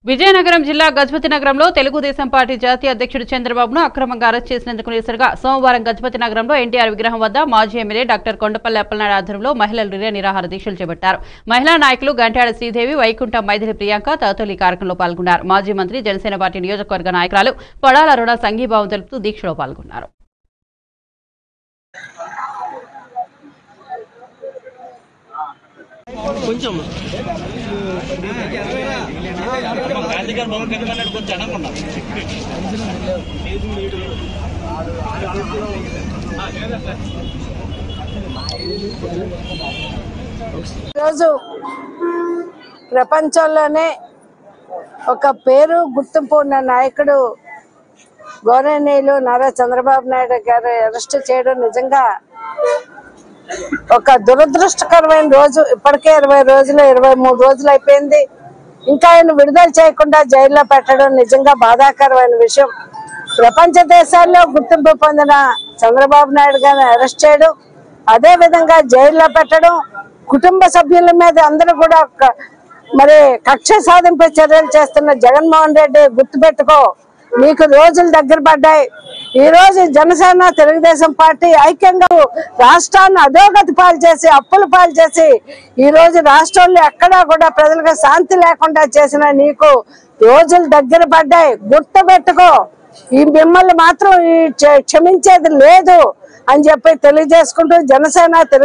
విజయనగరం జిల్లా గజపతి నగరంలో తెలుగుదేశం పార్టీ జాతీయ అధ్యక్షుడు చంద్రబాబును అక్రమంగా అరెస్ట్ చేసినందుకు నిరసనగా సోమవారం గజపతి నగరంలో ఎన్టీఆర్ విగ్రహం వద్ద మాజీ ఎమ్మెల్యే డాక్టర్ కొండపల్లి అప్పలనాయుడు ఆధ్వర్యంలో మహిళలు రిలే నిరాహార దీక్షలు చేపట్టారు మహిళా నాయకులు గంటాడ శ్రీదేవి వైకుంఠం మైథిలి ప్రియాంక తదితరులు ఈ కార్యక్రమంలో పాల్గొన్నారు మాజీ మంత్రి జనసేన పార్టీ నియోజకవర్గ నాయకురాలు పడాల అరుణ సంఘీభావం తెలుపుతూ దీక్షలో పాల్గొన్నారు కొంచెం గాంధీ గారు మొదలు కనుమన్నాడు కొంచెం అనకుండా ఈరోజు ప్రపంచంలోనే ఒక పేరు గుర్తింపు ఉన్న నాయకుడు గౌరవనీయులు నారా చంద్రబాబు నాయుడు గారు అరెస్ట్ చేయడం నిజంగా ఒక దురదృష్టకరమైన రోజు ఇప్పటికే ఇరవై రోజులు ఇరవై మూడు రోజులు అయిపోయింది ఇంకా ఆయన విడుదల చేయకుండా జైల్లో పెట్టడం నిజంగా బాధాకరమైన విషయం ప్రపంచ దేశాల్లో గుర్తింపు పొందిన చంద్రబాబు నాయుడు గారిని అరెస్ట్ చేయడం అదే విధంగా జైల్లో పెట్టడం కుటుంబ సభ్యుల మీద అందరూ కూడా ఒక- మరి కక్ష సాధింపే చర్యలు చేస్తున్న జగన్మోహన్ రెడ్డి గుర్తుపెట్టుకో నీకు రోజులు దగ్గర పడ్డాయి ఈ రోజు జనసేన తెలుగుదేశం పార్టీ ఐక్యంగా రాష్ట్రాన్ని అధోగతి పాలు చేసి అప్పుల పాలు చేసి ఈ రోజు రాష్ట్రంలో ఎక్కడా కూడా ప్రజలకు శాంతి లేకుండా చేసిన నీకు రోజులు దగ్గర పడ్డాయి గుర్తుపెట్టుకో ఈ మిమ్మల్ని మాత్రం ఈ క్ష- క్షమించేది లేదు అని చెప్పి తెలియజేసుకుంటూ జనసేన తెలుగు